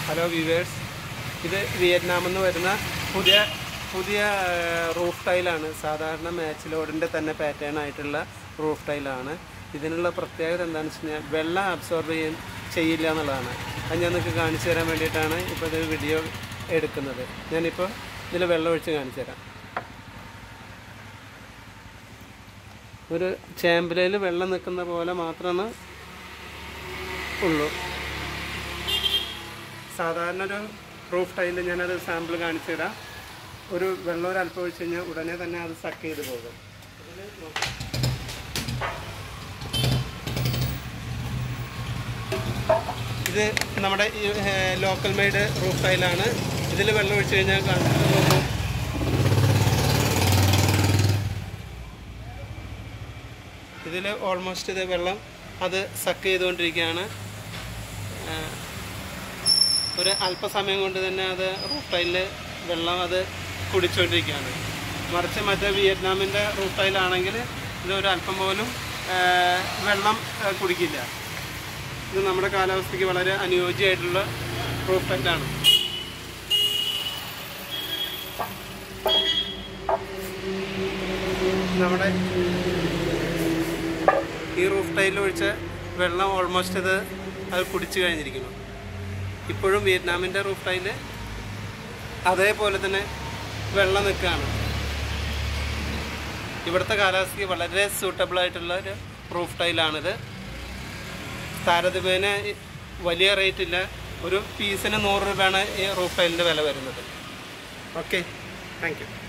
Hello viewers ഇത് വിയറ്റ്നാമിൽ നിന്ന് വരുന്ന പുതിയ പുതിയ റൂഫ് ടൈലാണ് സാധാരണ മാച്ച് ലോഡിൻ്റെ തന്നെ പാറ്റേൺ ആയിട്ടുള്ള റൂഫ് ടൈലാണ് ഇതിനുള്ള പ്രത്യേകത എന്താണെന്ന് വെച്ച് കഴിഞ്ഞാൽ വെള്ളം അബ്സോർബ് ചെയ്യാൻ ചെയ്യില്ല എന്നുള്ളതാണ് അത് ഞാൻ നിങ്ങൾക്ക് കാണിച്ചു തരാൻ വേണ്ടിയിട്ടാണ് ഇപ്പോൾ ഇത് വീഡിയോ എടുക്കുന്നത് ഞാനിപ്പോൾ ഇതിൽ വെള്ളം ഒഴിച്ച് കാണിച്ചു തരാം ഒരു ചേമ്പലയിൽ വെള്ളം നിൽക്കുന്ന പോലെ മാത്രമാണ് ഉള്ളൂ സാധാരണ ഒരു റൂഫ് ടൈലിൽ ഞാനത് സാമ്പിൾ കാണിച്ചു തരാം ഒരു വെള്ളം ഒരു അല്പം ഒഴിച്ച് കഴിഞ്ഞാൽ ഉടനെ തന്നെ അത് സക്ക് ചെയ്ത് പോകും ഇതില് നോക്കാം. ഇത് നമ്മുടെ ലോക്കൽ മെയ്ഡ് റൂഫ് ടൈലാണ് ഇതിൽ വെള്ളം ഒഴിച്ച് കഴിഞ്ഞാൽ കാണിച്ചു നോക്കൂ ഇതിൽ ഓൾമോസ്റ്റ് ഇത് വെള്ളം അത് സക്ക് ചെയ്തുകൊണ്ടിരിക്കുകയാണ് ആ, ഒരു അല്പസമയം കൊണ്ട് തന്നെ അത് റൂഫ് ടൈലിൽ വെള്ളം അത് കുടിച്ചുകൊണ്ടിരിക്കുകയാണ് മറിച്ച് മറ്റേ വിയറ്റ്നാമിൻ്റെ റൂഫ് ടൈലാണെങ്കിൽ ഇത് ഒരു അല്പം പോലും ആ, വെള്ളം ആ, കുടിക്കില്ല ഇത് നമ്മുടെ കാലാവസ്ഥയ്ക്ക് വളരെ അനുയോജ്യമായിട്ടുള്ള റൂഫ് ടൈലാണ് നമ്മുടെ ഈ റൂഫ് ടൈലിൽ ഒഴിച്ച വെള്ളം ഓൾമോസ്റ്റ് ഇത് അത് കുടിച്ചു കഴിഞ്ഞിരിക്കുന്നു ഇപ്പോഴും വിയറ്റ്നാമിൻ്റെ റൂഫ് ടൈല് അതേപോലെ തന്നെ വെള്ളം നിൽക്കുകയാണ് ഇവിടുത്തെ കാലാവസ്ഥയ്ക്ക് വളരെ സൂട്ടബിൾ ആയിട്ടുള്ള ഒരു റൂഫ് ടൈലാണിത് താരതമ്യേന വലിയ റേറ്റ് ഇല്ല ഒരു പീസിന് നൂറ് രൂപയാണ് ഈ റൂഫ് ടൈലിൻ്റെ വില വരുന്നത് ഓക്കെ താങ്ക് യു